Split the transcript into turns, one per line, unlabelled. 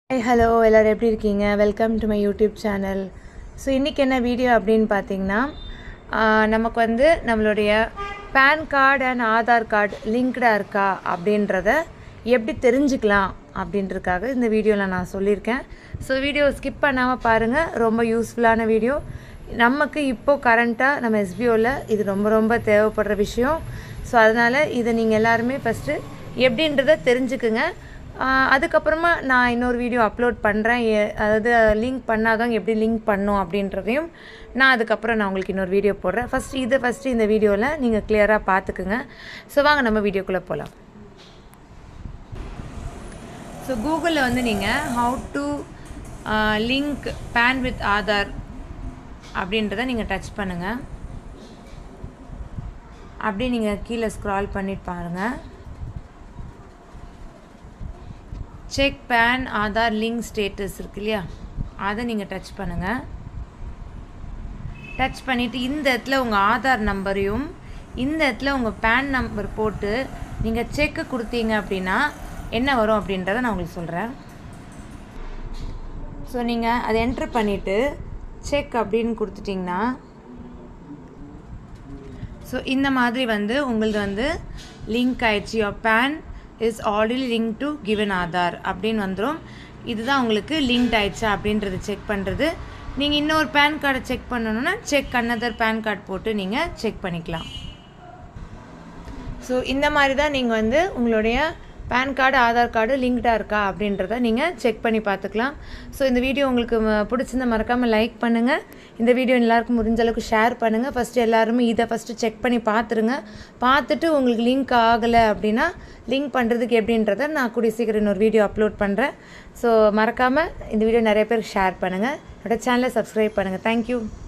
hi hello எல்லோரும் எப்படி இருக்கீங்க welcome to my YouTube channel so இன்றைக்கி என்ன வீடியோ அப்படின்னு பார்த்தீங்கன்னா ஆஹ், நமக்கு வந்து நம்மளுடைய PAN card and Aadhaar card லிங்க்டாக இருக்கா அப்படின்றத எப்படி தெரிஞ்சுக்கலாம் அப்படின்றதுக்காக இந்த வீடியோவில் நான் சொல்லியிருக்கேன் ஸோ வீடியோ ஸ்கிப் பண்ணாமல் பாருங்கள் ரொம்ப யூஸ்ஃபுல்லான வீடியோ நமக்கு இப்போது கரண்ட்டாக நம்ம எஸ்பிஓவில் இது ரொம்ப ரொம்ப தேவைப்படுற விஷயம் ஸோ அதனால் இதை நீங்கள் எல்லாருமே ஃபஸ்ட்டு எப்படின்றத தெரிஞ்சுக்குங்க ஆஹ் அதுக்கப்புறமா நான் இன்னொரு வீடியோ அப்லோட் பண்ணுறேன் அதாவது லிங்க் பண்ணாதான் எப்படி லிங்க் பண்ணும் அப்படின்றதையும் நான் அதுக்கப்புறம் நான் உங்களுக்கு இன்னொரு வீடியோ போடுறேன் ஃபஸ்ட்டு இதை ஃபஸ்ட்டு இந்த வீடியோவில் நீங்கள் கிளியராக பார்த்துக்குங்க ஸோ வாங்க நம்ம வீடியோக்குள்ளே போகலாம் ஸோ கூகுளில் வந்து நீங்கள் how to link PAN with Aadhaar அப்படின்றத நீங்கள் டச் பண்ணுங்கள் அப்படியே நீங்கள் கீழே ஸ்க்ரால் பண்ணிட்டு பாருங்கள் check PAN Aadhaar link status இருக்கு இல்லையா அதை நீங்கள் டச் பண்ணுங்கள் டச் பண்ணிவிட்டு இந்த இடத்துல உங்கள் ஆதார் நம்பரையும் இந்த இடத்துல உங்கள் பேன் நம்பர் போட்டு நீங்கள் செக்கு கொடுத்தீங்க அப்படின்னா என்ன வரும் அப்படின்றத நான் உங்களுக்கு சொல்கிறேன் ஸோ நீங்கள் அதை என்ட்ரு பண்ணிவிட்டு செக் அப்படின்னு கொடுத்துட்டிங்கன்னா ஸோ இந்த மாதிரி வந்து உங்களது வந்து லிங்க் ஆயிடுச்சு your PAN is already link to given Aadhaar அப்படின்னு வந்துடும் இதுதான் உங்களுக்கு லிங்க் ஆயிடுச்சா அப்படின்றத செக் பண்ணுறது நீங்கள் இன்னொரு பேன் கார்டை செக் பண்ணணுன்னா செக் அன்னதர் பேன் கார்டு போட்டு நீங்கள் செக் பண்ணிக்கலாம் ஸோ இந்த மாதிரி தான் நீங்கள் வந்து உங்களுடைய பேன் கார்டு ஆதார் கார்டு லிங்க்டாக இருக்கா அப்படின்றத நீங்கள் செக் பண்ணி பார்த்துக்கலாம் ஸோ இந்த வீடியோ உங்களுக்கு ம- பிடிச்சிருந்தா மறக்காமல் லைக் பண்ணுங்கள் இந்த வீடியோ எல்லாருக்கும் முடிஞ்ச அளவுக்கு ஷேர் பண்ணுங்கள் ஃபஸ்ட்டு எல்லாருமே இதை ஃபஸ்ட்டு செக் பண்ணி பார்த்துருங்க பார்த்துட்டு உங்களுக்கு லிங்க் ஆகலை அப்படின்னா லிங்க் பண்ணுறதுக்கு எப்படின்றத நான் கூடிய சீக்கிரம் இன்னொரு வீடியோ அப்லோட் பண்ணுறேன் ஸோ மறக்காமல் இந்த வீடியோ நிறைய பேருக்கு ஷேர் பண்ணுங்கள் என்னோட சேனலை சப்ஸ்கிரைப் பண்ணுங்கள் தேங்க்யூ